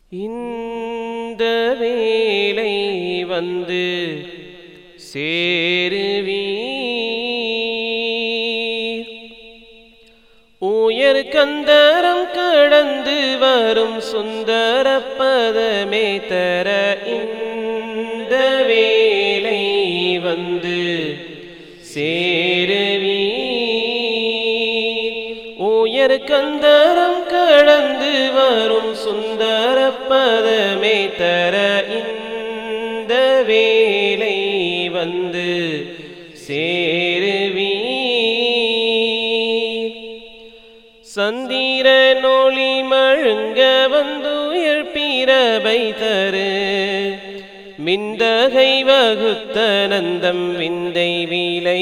இந்த வேளை வந்து சேருவீர் உயர் கந்தரம் கடந்து வரும் சுந்தர பதமே தர இந்த வேளை வந்து சேருவீர் உயர் கந்தரம் கடந்து வரும் சுந்தர பதமே தர இந்த வேளை வந்து சேருவீர் சந்திர நொளி மழுங்க வந்துயர் பிறவை தரு மிந்தகை வகுத்த நந்தம் விந்தை விலை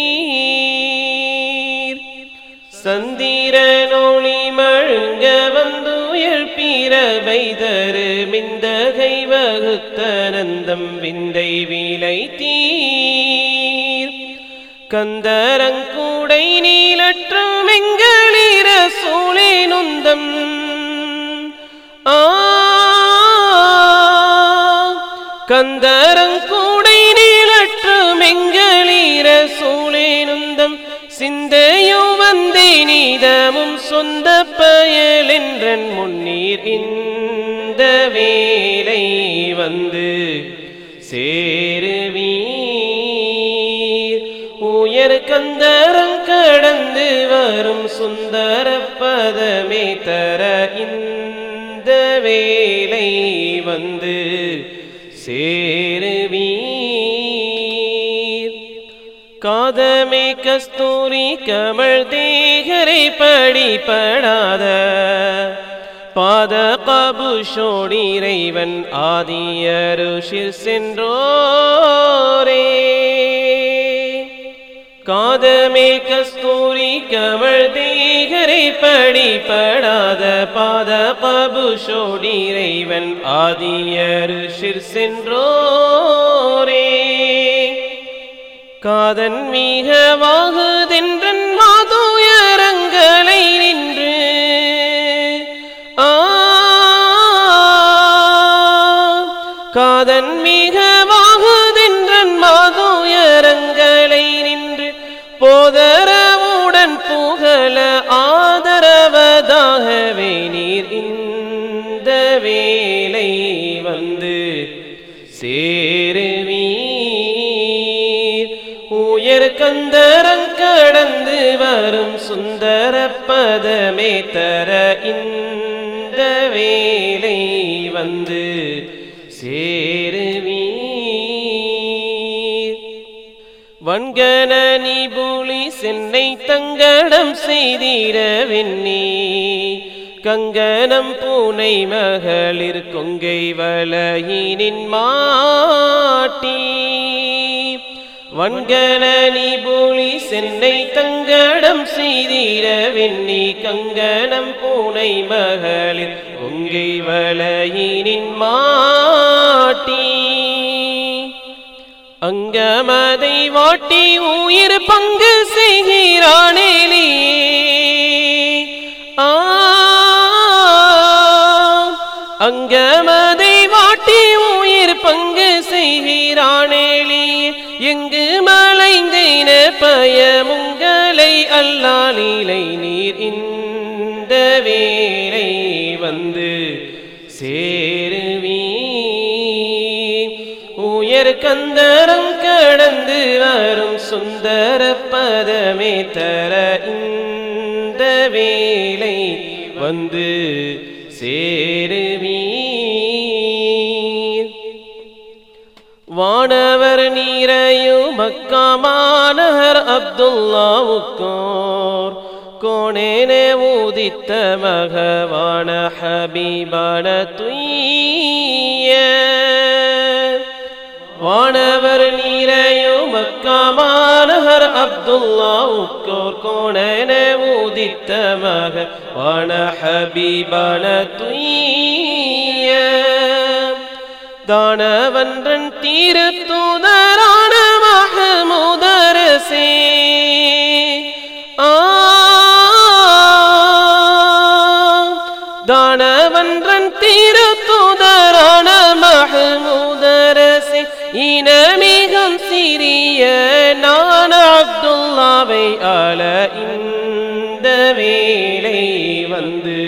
தீர் சந்திர நொளி மழுங்க வந்துயர் பிறவை தரு மிந்தகை வகுத்த நந்தம் விந்தை விலை தீர் கந்தரங்கூடை நீலற்றும் எங்களீர சூளே நுந்தம் ஆ கந்தரங்கூடை நீலற்றும் எங்களீர சூளே நுந்தம் சிந்தையும் வந்தே நீதமும் சொந்த பயலென்றன் முன்னீர் இந்த வேலை வந்து சேருவீர் உயர் கந்தரம் கடந்து வரும் சுந்தர பதமே தர இந்த வேலை வந்து சேருவீர் காதமே கஸ்தூரி கமல் தேகரை படிப்படாத பாத கபுஷோடி இறைவன் ஆதியருஷில் சென்றோரே காதமே கஸ்தூரி கமல் தேகரை படிப்படாத பாத கபுஷோடி இறைவன் ஆதியருஷில் சென்றோரே காதன் மிக வாகுதென்றன் மாதுயரங்களை நின்று ஆ காதன் மிக வாகுதென்றன் மாதுயரங்களை நின்று போதரவுடன் புகழ ஆதரவதாகவே நீர் இந்த வேலை வந்து சேருவீர் உயர் கந்தரம் கடந்து வரும் சுந்தர பதமே தர இந்த வேலை வந்து சேருவீர் வன்கன நிபுலி சென்னை தங்கடம் செய்திட வெண்ணி கங்கணம் பூனை மகளிர் கொங்கை வளையினின் மாட்டி வன்கன நிபுலி சென்னை தங்கடம் செய்திட வெண்ணி கங்கணம் பூனை மகளிர் கொங்கை வளையினின் மாட்டி அங்கமதை வாட்டி உயிர் பங்கு செய்கிறானேலே ஆ அங்கமதை வாட்டி உயிர் பங்கு செய்கிறானேலே எங்கு மலைந்தேன பயமுங்களை அல்லாலிலை நீர் இந்த வேலை வந்து சேருவீர் உயர் கந்தரம் கடந்து வரும் சுந்தர பதமே தர இந்த வேலை வந்து சேருவீர் வானவர் நீரையும் மக்காமானவர் அப்துல்லாவுக்கோர் கோணேனே ஊதித்த மகவான ஹபீபான துய்ய வானவர் நீரையும் மக்காமானவர் அப்துல்லாவுக்கோர் கோணன ஊதித்த மக வான ஹபீபான துய்ய தானவன்றன் தீரத்தூதரான மகமுதரசே ஆ தானவன்றன் தீரத்தூ வேலை வந்து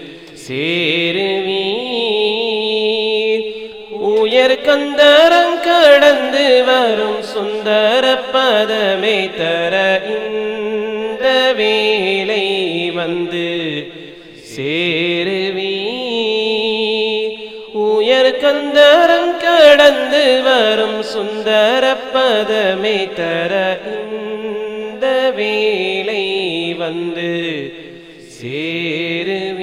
சேருவீர் உயர் கந்தரம் கடந்து வரும் சுந்தர பதமே தர இந்த வேலை வந்து சேருவீர் உயர் கந்தரம் கடந்து வரும் சுந்தர பதமே தர இந்த வேலை வந்து சேருவீர்